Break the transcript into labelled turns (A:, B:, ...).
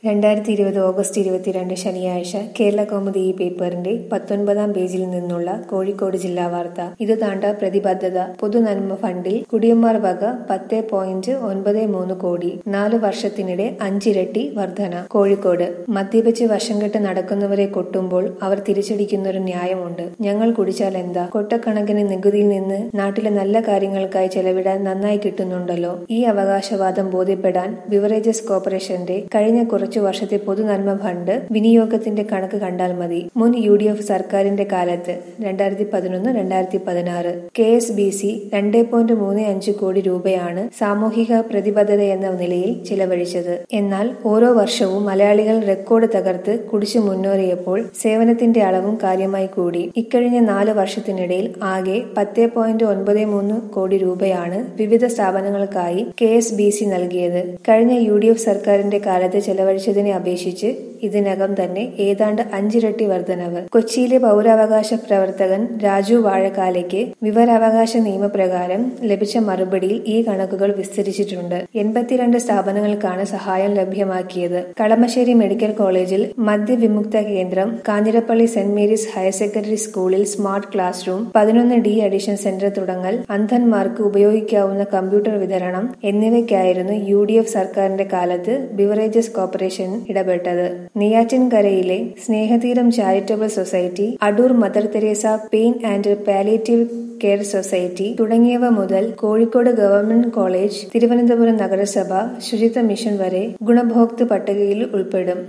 A: രണ്ടായിരത്തി ഇരുപത് ഓഗസ്റ്റ് ഇരുപത്തിരണ്ട് ശനിയാഴ്ച കേരള കൗമുദി ഈ പേപ്പറിന്റെ പത്തൊൻപതാം പേജിൽ നിന്നുള്ള കോഴിക്കോട് ജില്ലാ വാർത്ത ഇത് താണ്ട പ്രതിബദ്ധത പൊതുനന്മ ഫണ്ടിൽ കുടിയന്മാർ വക പത്ത് പോയിന്റ് ഒൻപത് മൂന്ന് കോടി നാലു വർഷത്തിനിടെ അഞ്ചിരട്ടി വർധന കോഴിക്കോട് മദ്യപിച്ച് വശം കെട്ട് നടക്കുന്നവരെ കൊട്ടുമ്പോൾ അവർ തിരിച്ചടിക്കുന്നൊരു ന്യായമുണ്ട് ഞങ്ങൾ കുടിച്ചാൽ എന്താ കൊട്ടക്കണക്കിന് നികുതിയിൽ നിന്ന് നാട്ടിലെ നല്ല കാര്യങ്ങൾക്കായി ചെലവിടാൻ നന്നായി കിട്ടുന്നുണ്ടല്ലോ ഈ അവകാശവാദം ബോധ്യപ്പെടാൻ ബിവറേജസ് കോർപ്പറേഷന്റെ കഴിഞ്ഞ കുറച്ചു വർഷത്തെ പൊതുനന്മ ഫണ്ട് വിനിയോഗത്തിന്റെ കണക്ക് കണ്ടാൽ മതി മുൻ യു ഡി എഫ് സർക്കാരിന്റെ കാലത്ത് രണ്ടായിരത്തി പതിനൊന്ന് രണ്ടായിരത്തി പതിനാറ് കെ എസ് ബി സി രണ്ട് പോയിന്റ് മൂന്ന് അഞ്ച് കോടി രൂപയാണ് സാമൂഹിക പ്രതിബദ്ധത എന്ന നിലയിൽ ചിലവഴിച്ചത് എന്നാൽ ഓരോ വർഷവും മലയാളികൾ റെക്കോർഡ് തകർത്ത് കുടിച്ചു മുന്നേറിയപ്പോൾ സേവനത്തിന്റെ അളവും കാര്യമായി കൂടി ഇക്കഴിഞ്ഞ നാല് വർഷത്തിനിടയിൽ ആകെ പത്ത് പോയിന്റ് ഒൻപത് മൂന്ന് കോടി രൂപയാണ് വിവിധ സ്ഥാപനങ്ങൾക്കായി കെ എസ് ബി സി നൽകിയത് കഴിഞ്ഞ യു ഡി എഫ് സർക്കാരിന്റെ കാലത്ത് ചെലവഴിച്ചതിനെ അപേക്ഷിച്ച് ഇതിനകം തന്നെ ഏതാണ്ട് അഞ്ചിരട്ടി വർധനവ് കൊച്ചിയിലെ പൗരാവകാശ പ്രവർത്തകൻ രാജു വാഴക്കാലയ്ക്ക് വിവരാവകാശ നിയമപ്രകാരം ലഭിച്ച മറുപടിയിൽ ഈ കണക്കുകൾ വിസ്തരിച്ചിട്ടുണ്ട് എൺപത്തിരണ്ട് സ്ഥാപനങ്ങൾക്കാണ് സഹായം ലഭ്യമാക്കിയത് കളമശ്ശേരി മെഡിക്കൽ കോളേജിൽ മദ്യവിമുക്ത കേന്ദ്രം Kanjirappally saint Mary's higher secondary സ്കൂളിൽ സ്മാർട്ട് ക്ലാസ് റൂം പതിനൊന്ന് ഡി അഡിഷൻ സെന്റർ തുടങ്ങൽ അന്ധന്മാർക്ക് ഉപയോഗിക്കാവുന്ന കമ്പ്യൂട്ടർ വിതരണം എന്നിവയ്ക്കായിരുന്നു യു ഡി എഫ് സർക്കാരിന്റെ കാലത്ത് ബിവറേജസ് കോർപ്പറേഷൻ ഇടപെട്ടത് നെയ്യാറ്റിൻകരയിലെ Snehatheeram charitable society Adoor mother Teresa pain and palliative care society തുടങ്ങിയവ മുതൽ കോഴിക്കോട് ഗവൺമെന്റ് കോളേജ് തിരുവനന്തപുരം നഗരസഭ ശുചിത്വ മിഷൻ വരെ ഗുണഭോക്തൃ പട്ടികയിൽ ഉൾപ്പെടും